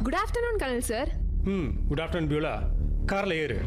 good afternoon colonel sir ம் good afternoon Beulah காரில் ஏறு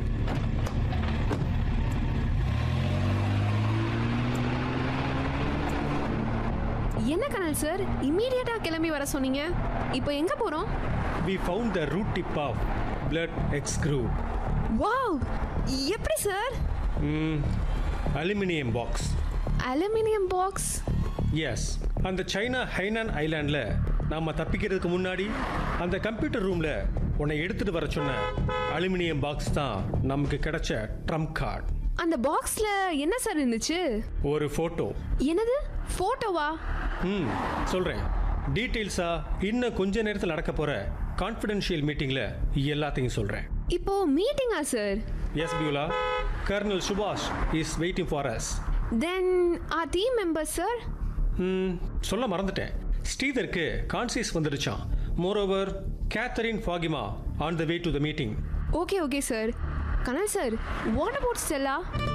என்ன கனல் சார் இம்மீடியட்டா கிளம்பி வர சொன்னீங்க இப்போ எங்க போறோம் we found the root tip of blood X group wow எப்படி sir aluminium box aluminium box yes அந்த சைனா ஹைனான் ஐலாண்டில் நாம் தப்பிக்கிறதுக்கு முன்னாடி அந்த கம்ப்யூட்டர் ரூமில் உன்னை எடுத்துகிட்டு வர சொன்ன அலுமினியம் பாக்ஸ் தான் நமக்கு கிடைச்ச ட்ரம்ப் கார்டு அந்த பாக்ஸ்ல என்ன சார் இருந்துச்சு ஒரு ஃபோட்டோ என்னது போட்டோவா ம் சொல்கிறேன் டீட்டெயில்ஸாக இன்னும் கொஞ்ச நேரத்தில் நடக்க போகிற கான்ஃபிடென்ஷியல் மீட்டிங்கில் எல்லாத்தையும் சொல்கிறேன் இப்போ மீட்டிங்கா sir yes Beulah colonel Subash is waiting for us then uh team member sir ம், சொல்ல மறந்துட்டேன் ஸ்ரீதருக்கு கான்சியஸ் வந்துடுச்சான் மோரோவர் கேத்தரின் ஃபாகிமா on the way to the meeting okay okay sir colonel sir what about Stella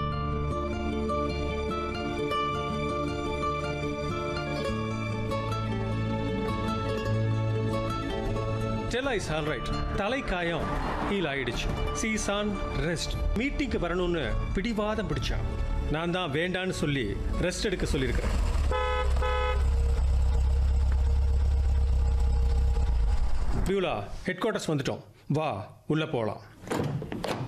Stella is all right தலை காயம் heel ஆயிடுச்சு cheese on rest மீட்டிங்க்கு வரணும்னு பிடிவாதம் பிடிச்சா நான் தான் வேண்டான்னு சொல்லி ரெஸ்ட் எடுக்க சொல்லியிருக்கிறேன் பியூலா ஹெட் குவார்ட்டர்ஸ் வந்துட்டோம் வா உள்ள போகலாம்